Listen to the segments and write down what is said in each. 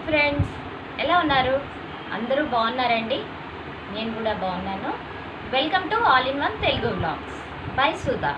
friends ఎలా ఉన్నారు అందరూ బాగున్నారండి నేను కూడా బాగున్నాను welcome to all in one Telugu blogs by Sudha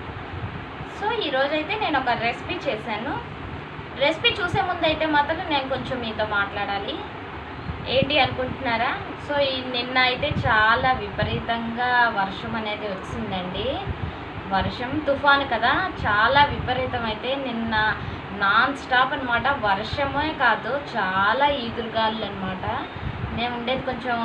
so ఈరోజైతే నేను ఒక రెసిపీ చేశాను రెసిపీ చూసే ముందు అయితే మాత్రం నేను కొంచెం మీతో మాట్లాడాలి ఏంటి అనుకుంటున్నారా సో ఈ నిన్న అయితే చాలా విపరీతంగా వర్షం అనేది వచ్చిందండి వర్షం తుఫాను కదా చాలా విపరీతం అయితే నిన్న నాన్ స్టాప్ అనమాట వర్షమే కాదు చాలా ఈదురుగాలు అనమాట మేము ఉండేది కొంచెం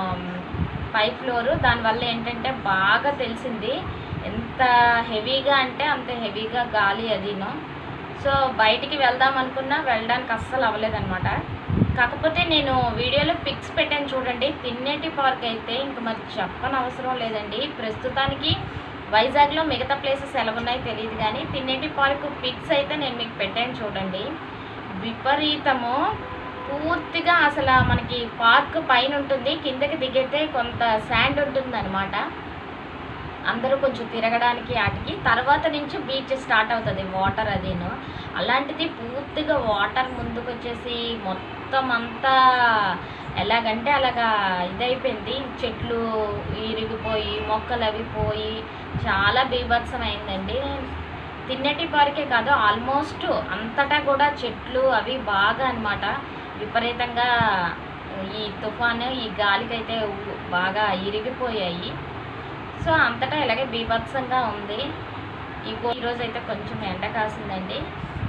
పై ఫ్లోరు దానివల్ల ఏంటంటే బాగా తెలిసింది ఎంత హెవీగా అంటే అంత హెవీగా గాలి అదిను సో బయటికి వెళ్దాం అనుకున్నా వెళ్ళడానికి అస్సలు అవ్వలేదన్నమాట కాకపోతే నేను వీడియోలో పిక్స్ పెట్టాను చూడండి తిన్నేటి పార్క్ అయితే ఇంక మరి చెప్పని అవసరం లేదండి ప్రస్తుతానికి వైజాగ్లో మిగతా ప్లేసెస్ ఎలా ఉన్నాయో తెలియదు కానీ తిన్నేటి పార్క్ పిక్స్ అయితే నేను మీకు పెట్టాను చూడండి విపరీతము పూర్తిగా అసలు మనకి పార్క్ పైన ఉంటుంది కిందకి దిగితే కొంత శాండ్ ఉంటుంది అందరూ కొంచెం తిరగడానికి వాటికి తర్వాత నుంచి బీచ్ స్టార్ట్ అవుతుంది వాటర్ అదిను అలాంటిది పూర్తిగా వాటర్ ముందుకు వచ్చేసి మొత్తం అంతా ఎలాగంటే అలాగా ఇదైపోయింది చెట్లు ఇరిగిపోయి మొక్కలు అవి పోయి చాలా బీభత్సం అయిందండి తిన్నటి పార్కే కాదు ఆల్మోస్ట్ అంతటా కూడా చెట్లు అవి బాగా అన్నమాట విపరీతంగా ఈ తుఫాను ఈ గాలికైతే ఉ- బాగా ఇరిగిపోయాయి సో అంతటా ఇలాగే బీభత్సంగా ఉంది ఇగో ఈరోజు అయితే కొంచెం ఎండ కాసిందండి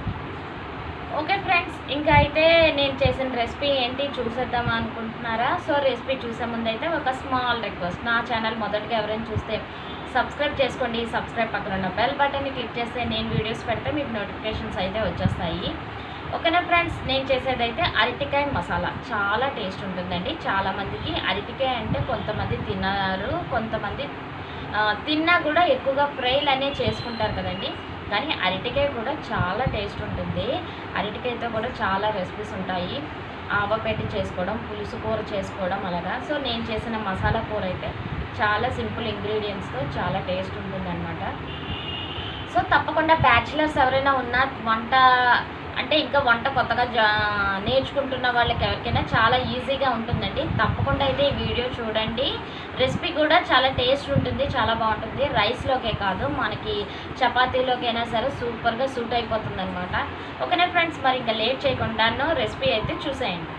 ఓకే ఫ్రెండ్స్ ఇంకా అయితే నేను చేసిన రెసిపీ ఏంటి చూసేద్దాం అనుకుంటున్నారా సో రెసిపీ చూసే ముందు అయితే ఒక స్మాల్ రిక్వెస్ట్ నా ఛానల్ మొదటిగా ఎవరైనా చూస్తే సబ్స్క్రైబ్ చేసుకోండి సబ్స్క్రైబ్ పక్కన ఉన్న బెల్ బటన్ని క్లిక్ చేస్తే నేను వీడియోస్ పెడితే మీకు నోటిఫికేషన్స్ అయితే వచ్చేస్తాయి ఓకేనా ఫ్రెండ్స్ నేను చేసేదైతే అరటికాయ మసాలా చాలా టేస్ట్ ఉంటుందండి చాలామందికి అరటికాయ అంటే కొంతమంది తిన్నారు కొంతమంది ఆ, తిన్నా కూడా ఎక్కువగా ఫ్రైలు అనేవి చేసుకుంటారు కదండి కానీ అరటికాయ కూడా చాలా టేస్ట్ ఉంటుంది అరటికాయతో కూడా చాలా రెసిపీస్ ఉంటాయి ఆవ పెట్టి చేసుకోవడం పులుసు కూర చేసుకోవడం అలాగా సో నేను చేసిన మసాలా కూర అయితే చాలా సింపుల్ ఇంగ్రీడియంట్స్తో చాలా టేస్ట్ ఉంటుందన్నమాట సో తప్పకుండా బ్యాచిలర్స్ ఎవరైనా ఉన్నా వంట అంటే ఇంకా వంట కొత్తగా జా నేర్చుకుంటున్న వాళ్ళకి ఎవరికైనా చాలా ఈజీగా ఉంటుందండి తప్పకుండా అయితే ఈ వీడియో చూడండి రెసిపీ కూడా చాలా టేస్ట్ ఉంటుంది చాలా బాగుంటుంది రైస్లోకే కాదు మనకి చపాతీలోకైనా సరే సూపర్గా సూట్ అయిపోతుంది అనమాట ఓకేనా ఫ్రెండ్స్ మరి ఇంకా లేట్ చేయకుండాను రెసిపీ అయితే చూసేయండి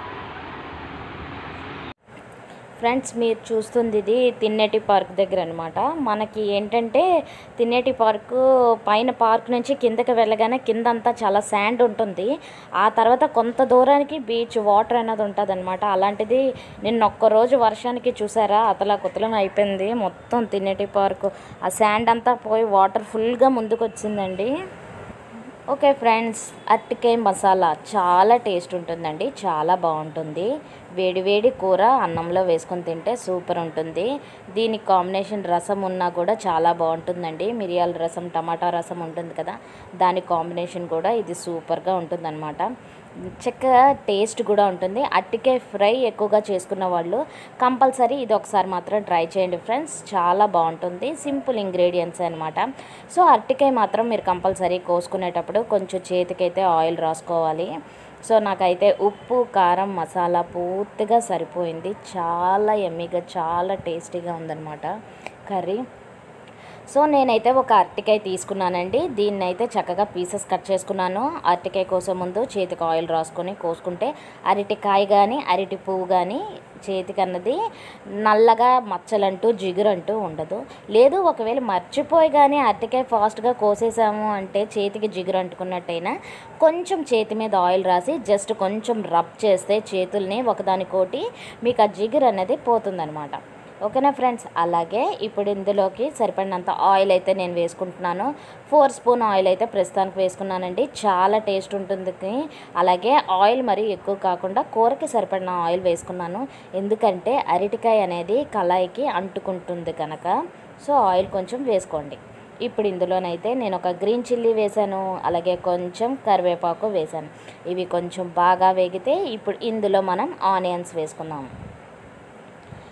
ఫ్రెండ్స్ మీరు చూస్తుంది ఇది తిన్నేటి పార్క్ దగ్గర అనమాట మనకి ఏంటంటే తిన్నేటి పార్క్ పైన పార్క్ నుంచి కిందకి వెళ్ళగానే కింద అంతా చాలా శాండ్ ఉంటుంది ఆ తర్వాత కొంత దూరానికి బీచ్ వాటర్ అనేది ఉంటుంది అనమాట అలాంటిది నిన్న ఒక్కరోజు వర్షానికి చూసారా అతలా కుతలం అయిపోయింది మొత్తం తిన్నేటి పార్క్ ఆ శాండ్ అంతా పోయి వాటర్ ఫుల్గా ముందుకు వచ్చిందండి ఓకే ఫ్రెండ్స్ అరటికాయ మసాలా చాలా టేస్ట్ ఉంటుందండి చాలా బాగుంటుంది వేడి వేడి కూర అన్నంలో వేసుకొని తింటే సూపర్ ఉంటుంది దీని కాంబినేషన్ రసం ఉన్నా కూడా చాలా బాగుంటుందండి మిరియాల రసం టమాటా రసం ఉంటుంది కదా దాని కాంబినేషన్ కూడా ఇది సూపర్గా ఉంటుందన్నమాట చక్కగా టేస్ట్ కూడా ఉంటుంది అట్టికాయ ఫ్రై ఎక్కువగా చేసుకున్న వాళ్ళు కంపల్సరీ ఇది ఒకసారి మాత్రం ట్రై చేయండి ఫ్రెండ్స్ చాలా బాగుంటుంది సింపుల్ ఇంగ్రీడియంట్స్ అనమాట సో అరటికాయ మాత్రం మీరు కంపల్సరీ కోసుకునేటప్పుడు కొంచెం చేతికైతే ఆయిల్ రాసుకోవాలి సో నాకైతే ఉప్పు కారం మసాలా పూర్తిగా సరిపోయింది చాలా ఎమ్మిగా చాలా టేస్టీగా ఉందన్నమాట కర్రీ సో నేనైతే ఒక అరటికాయ తీసుకున్నానండి దీన్ని అయితే చక్కగా పీసెస్ కట్ చేసుకున్నాను అరటికాయ కోసం ముందు చేతికి ఆయిల్ రాసుకొని కోసుకుంటే అరటికాయ కానీ అరటి పువ్వు కానీ చేతికి అన్నది నల్లగా మచ్చలంటూ జిగురంటూ ఉండదు లేదు ఒకవేళ మర్చిపోయి కానీ అరటికాయ ఫాస్ట్గా కోసేసాము అంటే చేతికి జిగురు అంటుకున్నట్టయినా కొంచెం చేతి మీద ఆయిల్ రాసి జస్ట్ కొంచెం రబ్ చేస్తే చేతుల్ని ఒకదానికోటి మీకు ఆ జిగురు అనేది పోతుందన్నమాట ఓకేనా ఫ్రెండ్స్ అలాగే ఇప్పుడు ఇందులోకి సరిపడినంత ఆయిల్ అయితే నేను వేసుకుంటున్నాను ఫోర్ స్పూన్ ఆయిల్ అయితే ప్రస్తుతానికి వేసుకున్నానండి చాలా టేస్ట్ ఉంటుంది అలాగే ఆయిల్ మరీ ఎక్కువ కాకుండా కూరకి సరిపడిన ఆయిల్ వేసుకున్నాను ఎందుకంటే అరటికాయ అనేది కళాయికి అంటుకుంటుంది కనుక సో ఆయిల్ కొంచెం వేసుకోండి ఇప్పుడు ఇందులోనైతే నేను ఒక గ్రీన్ చిల్లీ వేసాను అలాగే కొంచెం కరివేపాకు వేసాను ఇవి కొంచెం బాగా వేగితే ఇప్పుడు ఇందులో మనం ఆనియన్స్ వేసుకుందాం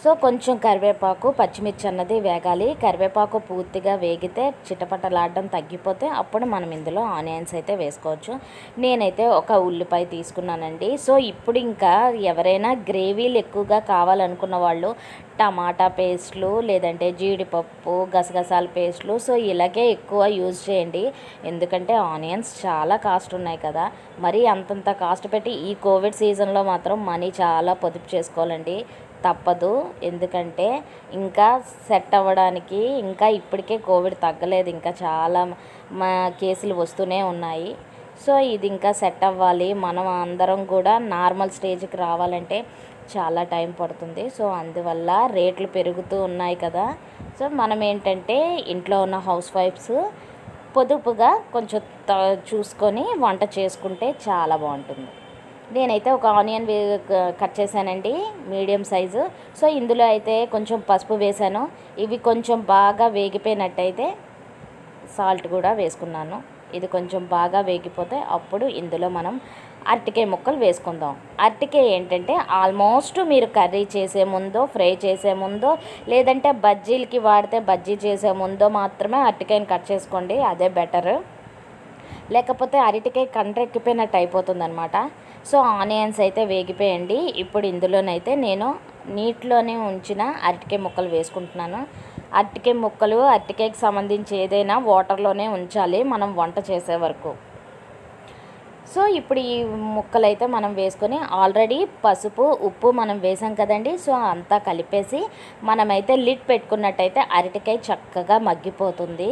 సో కొంచెం కరివేపాకు పచ్చిమిర్చి అన్నది వేగాలి కరివేపాకు పూర్తిగా వేగితే చిటపటలాడడం తగ్గిపోతే అప్పుడు మనం ఇందులో ఆనియన్స్ అయితే వేసుకోవచ్చు నేనైతే ఒక ఉల్లిపాయ తీసుకున్నానండి సో ఇప్పుడు ఇంకా ఎవరైనా గ్రేవీలు ఎక్కువగా కావాలనుకున్న వాళ్ళు టమాటా పేస్ట్లు లేదంటే జీడిపప్పు గసగసాల పేస్ట్లు సో ఇలాగే ఎక్కువ యూజ్ చేయండి ఎందుకంటే ఆనియన్స్ చాలా కాస్ట్ ఉన్నాయి కదా మరి అంతంత కాస్ట్ పెట్టి ఈ కోవిడ్ సీజన్లో మాత్రం మనీ చాలా పొదుపు చేసుకోవాలండి తప్పదు ఎందుకంటే ఇంకా సెట్ అవ్వడానికి ఇంకా ఇప్పటికే కోవిడ్ తగ్గలేదు ఇంకా చాలా మా కేసులు వస్తూనే ఉన్నాయి సో ఇది ఇంకా సెట్ అవ్వాలి మనం అందరం కూడా నార్మల్ స్టేజ్కి రావాలంటే చాలా టైం పడుతుంది సో అందువల్ల రేట్లు పెరుగుతూ ఉన్నాయి కదా సో మనం ఏంటంటే ఇంట్లో ఉన్న హౌస్ వైఫ్స్ పొదుపుగా కొంచెం త- చూసుకొని వంట చేసుకుంటే చాలా బాగుంటుంది నేనైతే ఒక ఆనియన్ వే- క- కట్ చేశానండి మీడియం సైజు సో ఇందులో అయితే కొంచెం పసుపు వేశాను ఇవి కొంచెం బాగా వేగిపోయినట్టయితే సాల్ట్ కూడా వేసుకున్నాను ఇది కొంచెం బాగా వేగిపోతే అప్పుడు ఇందులో మనం అరటికాయ ముక్కలు వేసుకుందాం అరటికాయ ఏంటంటే ఆల్మోస్ట్ మీరు కర్రీ చేసే ముందో ఫ్రై చేసే ముందో లేదంటే బజ్జీలకి వాడితే బజ్జీ చేసే ముందో మాత్రమే అరటికాయని కట్ చేసుకోండి అదే బెటర్ లేకపోతే అరటికాయ కండ్రెక్కిపోయినట్టు అయిపోతుంది అనమాట సో ఆనియన్స్ అయితే వేగిపోయండి ఇప్పుడు ఇందులోనైతే నేను నీటిలోనే ఉంచిన అరటికాయ ముక్కలు వేసుకుంటున్నాను అరటికాయ ముక్కలు అరటికాయకి సంబంధించి ఏదైనా వాటర్లోనే ఉంచాలి మనం వంట చేసే వరకు సో ఇప్పుడు ఈ ముక్కలు అయితే మనం వేసుకొని ఆల్రెడీ పసుపు ఉప్పు మనం వేసాం కదండి సో అంతా కలిపేసి మనమైతే లిడ్ పెట్టుకున్నట్టయితే అరటికాయ చక్కగా మగ్గిపోతుంది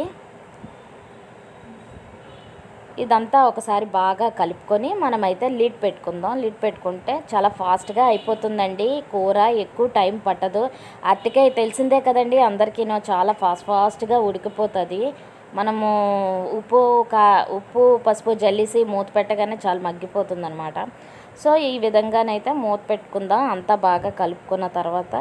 ఇదంతా ఒకసారి బాగా కలుపుకొని మనమైతే లిడ్ పెట్టుకుందాం లిడ్ పెట్టుకుంటే చాలా ఫాస్ట్గా అయిపోతుందండి కూర ఎక్కువ టైం పట్టదు అరటికాయ తెలిసిందే కదండి అందరికీనో చాలా ఫాస్ట్ ఫాస్ట్గా ఉడికిపోతుంది మనము ఉప్పు కా ఉప్పు పసుపు జల్లిసి మూత పెట్టగానే చాలా మగ్గిపోతుంది అనమాట సో ఈ విధంగానైతే మూత పెట్టుకుందాం అంతా బాగా కలుపుకున్న తర్వాత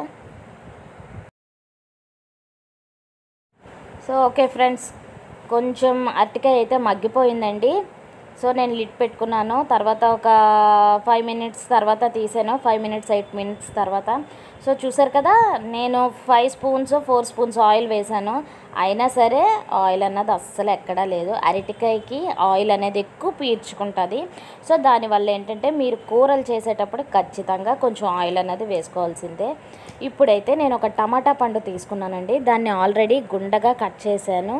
సో ఓకే ఫ్రెండ్స్ కొంచెం అరటికాయ అయితే మగ్గిపోయిందండి సో నేను లిడ్ పెట్టుకున్నాను తర్వాత ఒక ఫైవ్ మినిట్స్ తర్వాత తీసాను ఫైవ్ మినిట్స్ ఎయిట్ మినిట్స్ తర్వాత సో చూసారు కదా నేను five spoons four spoons oil వేసాను అయినా సరే ఆయిల్ అన్నది అస్సలు ఎక్కడా లేదు అరటికాయకి ఆయిల్ అనేది ఎక్కువ పీల్చుకుంటుంది సో దానివల్ల ఏంటంటే మీరు కూరలు చేసేటప్పుడు ఖచ్చితంగా కొంచెం ఆయిల్ అనేది వేసుకోవాల్సిందే ఇప్పుడైతే నేను ఒక టమాటా పండు తీసుకున్నానండి దాన్ని ఆల్రెడీ గుండగా కట్ చేశాను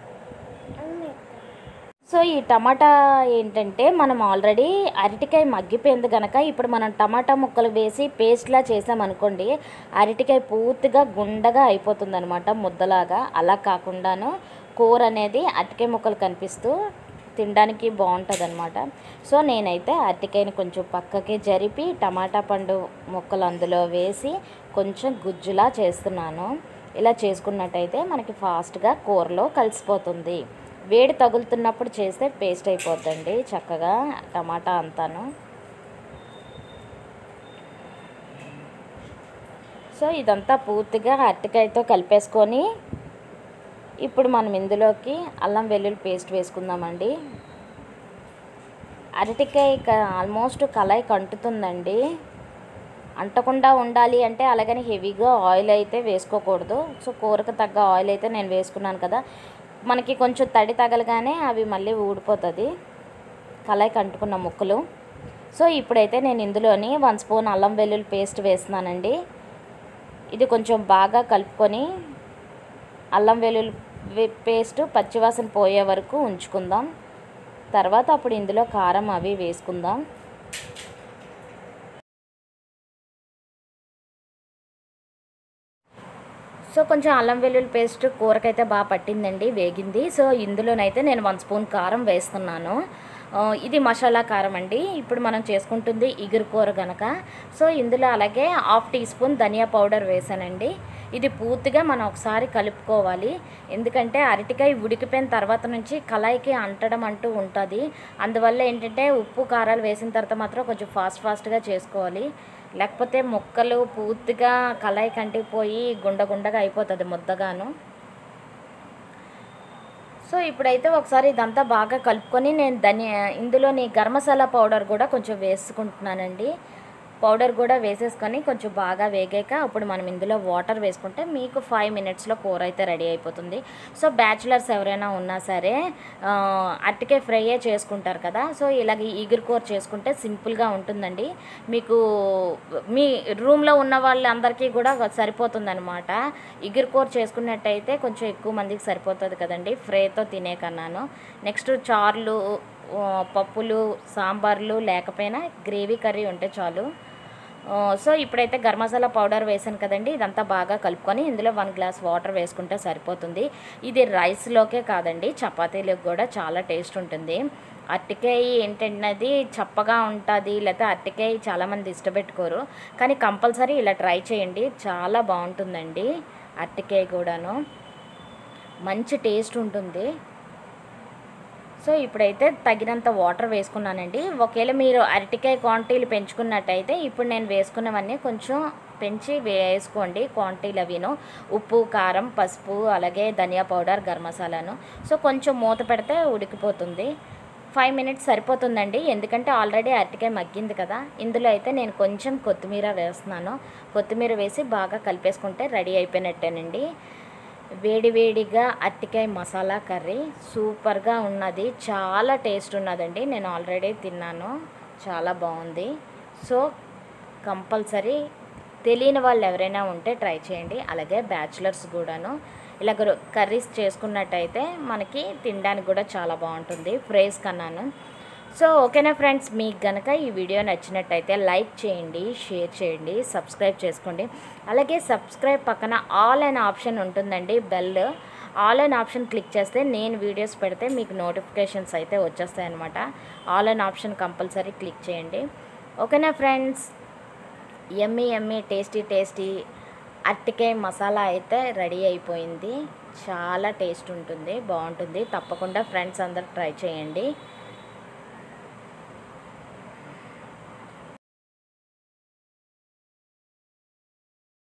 సో ఈ టమాటా ఏంటంటే మనం ఆల్రెడీ అరటికాయ మగ్గిపోయింది కనుక ఇప్పుడు మనం టమాటా ముక్కలు వేసి పేస్ట్లా చేసామనుకోండి అరటికాయ పూర్తిగా గుండగా అయిపోతుంది అనమాట ముద్దలాగా అలా కాకుండాను కూర అనేది అరటికాయ ముక్కలు కనిపిస్తూ తినడానికి బాగుంటుంది అనమాట సో నేనైతే అరటికాయని కొంచెం పక్కకి జరిపి టమాటా పండు ముక్కలు అందులో వేసి కొంచెం గుజ్జులా చేస్తున్నాను ఇలా చేసుకున్నట్టయితే మనకి ఫాస్ట్గా కూరలో కలిసిపోతుంది వేడి తగులుతున్నప్పుడు చేస్తే పేస్ట్ అయిపోద్దండి చక్కగా టమాటా అంతాను సో ఇదంతా పూర్తిగా అరటికాయతో కలిపేసుకొని ఇప్పుడు మనం ఇందులోకి అల్లం వెల్లుల్లి పేస్ట్ వేసుకుందామండి అరటికాయ క- ఆల్మోస్ట్ కళాయి కంటుతుందండి అంటకుండా ఉండాలి అంటే అలాగని హెవీగా ఆయిల్ అయితే వేసుకోకూడదు సో కూరకు తగ్గ ఆయిల్ అయితే నేను వేసుకున్నాను కదా మనకి కొంచెం తడి తగలగానే అవి మళ్ళీ ఊడిపోతుంది కళాయికి అంటుకున్న ముక్కలు సో ఇప్పుడైతే నేను ఇందులోని వన్ స్పూన్ అల్లం వెల్లుల్లి పేస్ట్ వేస్తున్నానండి ఇది కొంచెం బాగా కలుపుకొని అల్లం వెల్లుల్లి వే- పేస్ట్ పచ్చివాసన పోయే వరకు ఉంచుకుందాం తర్వాత అప్పుడు ఇందులో కారం అవి వేసుకుందాం సో కొంచెం అల్లం వెల్లుల్లి పేస్ట్ కూరకైతే బాగా పట్టిందండి వేగింది సో ఇందులోనైతే నేను వన్ స్పూన్ కారం వేస్తున్నాను ఆ, ఇది మసాలా కారం అండి ఇప్పుడు మనం చేసుకుంటుంది ఇగురు కూర గనక సో ఇందులో అలాగే హాఫ్ టీ స్పూన్ ధనియా పౌడర్ వేసానండి ఇది పూర్తిగా మనం ఒకసారి కలుపుకోవాలి ఎందుకంటే అరటికాయ ఉడికిపోయిన తర్వాత నుంచి కళాయికి అంటడం అంటూ ఉంటుంది అందువల్ల ఏంటంటే ఉప్పు కారాలు వేసిన తర్వాత మాత్రం కొంచెం ఫాస్ట్ ఫాస్ట్గా చేసుకోవాలి లేకపోతే ముక్కలు పూర్తిగా కళాయి కంటిపోయి గుండ గుండగా అయిపోతుంది ముద్దగాను సో ఇప్పుడైతే ఒకసారి ఇదంతా బాగా కలుపుకొని నేను ధనియా ఇందులోని గరం మసాలా పౌడర్ కూడా కొంచెం వేసుకుంటున్నానండి పౌడర్ కూడా వేసేసుకొని కొంచెం బాగా వేగాక అప్పుడు మనం ఇందులో వాటర్ వేసుకుంటే మీకు ఫైవ్ మినిట్స్లో కూర అయితే రెడీ అయిపోతుంది సో బ్యాచులర్స్ ఎవరైనా ఉన్నా సరే ఆ, అరటికాయ ఫ్రైయే చేసుకుంటారు కదా సో ఇలాగ ఈగురు కూర చేసుకుంటే సింపుల్గా ఉంటుందండి మీకు మీ రూమ్లో ఉన్న వాళ్ళందరికీ కూడా సరిపోతుంది అనమాట ఇగురు కూర చేసుకున్నట్టయితే కొంచెం ఎక్కువ మందికి సరిపోతుంది కదండి ఫ్రైతో తినే కన్నాను నెక్స్ట్ చార్లు ఆ, పప్పులు సాంబార్లు లేకపోయినా గ్రేవీ కర్రీ ఉంటే చాలు ఆ, సో ఇప్పుడైతే గరం మసాలా పౌడర్ వేసాను కదండి ఇదంతా బాగా కలుపుకొని ఇందులో వన్ గ్లాస్ వాటర్ వేసుకుంటే సరిపోతుంది ఇది రైస్లోకే కాదండి చపాతీలకు కూడా చాలా టేస్ట్ ఉంటుంది అరటికాయ ఏంటన్నది చప్పగా ఉంటుంది లేకపోతే అరటికాయ చాలామంది ఇష్టపెట్టుకోరు కానీ కంపల్సరీ ఇలా ట్రై చేయండి చాలా బాగుంటుందండి అరటికాయ కూడాను మంచి టేస్ట్ ఉంటుంది సో ఇప్పుడైతే తగినంత వాటర్ వేసుకున్నానండి ఒకవేళ మీరు అరటికాయ క్వాంటిటీలు పెంచుకున్నట్టయితే ఇప్పుడు నేను వేసుకున్నవన్నీ కొంచెం పెంచి వేసుకోండి క్వాంటిటీలు అవిను ఉప్పు కారం పసుపు అలాగే ధనియా పౌడర్ గరం మసాలాను సో కొంచెం మూత పెడితే ఉడికిపోతుంది ఫైవ్ మినిట్స్ సరిపోతుందండి ఎందుకంటే ఆల్రెడీ అరటికాయ మగ్గింది కదా ఇందులో అయితే నేను కొంచెం కొత్తిమీర వేస్తున్నాను కొత్తిమీర వేసి బాగా కలిపేసుకుంటే రెడీ అయిపోయినట్టేనండి వేడివేడిగా అరటికాయ మసాలా కర్రీ సూపర్గా ఉన్నది చాలా టేస్ట్ ఉన్నదండి నేను ఆల్రెడీ తిన్నాను చాలా బాగుంది సో కంపల్సరీ తెలియని వాళ్ళు ఎవరైనా ఉంటే ట్రై చేయండి అలాగే బ్యాచులర్స్ కూడాను ఇలా కర్రీస్ చేసుకున్నట్టయితే మనకి తినడానికి కూడా చాలా బాగుంటుంది ఫ్రైస్ కన్నాను సో ఓకేనా ఫ్రెండ్స్ మీకు గనక ఈ వీడియో నచ్చినట్టయితే లైక్ చేయండి షేర్ చేయండి సబ్స్క్రైబ్ చేసుకోండి అలాగే సబ్స్క్రైబ్ పక్కన ఆల్ అనే ఆప్షన్ ఉంటుందండి bell all on option click చేస్తే నేను వీడియోస్ పెడితే మీకు నోటిఫికేషన్స్ అయితే వచ్చేస్తాయి అనమాట all on option compulsory click చేయండి ఓకేనా friends yummy yummy tasty tasty అరటికాయ మసాలా అయితే రెడీ అయిపోయింది చాలా టేస్ట్ ఉంటుంది బాగుంటుంది తప్పకుండా ఫ్రెండ్స్ అందరు ట్రై చేయండి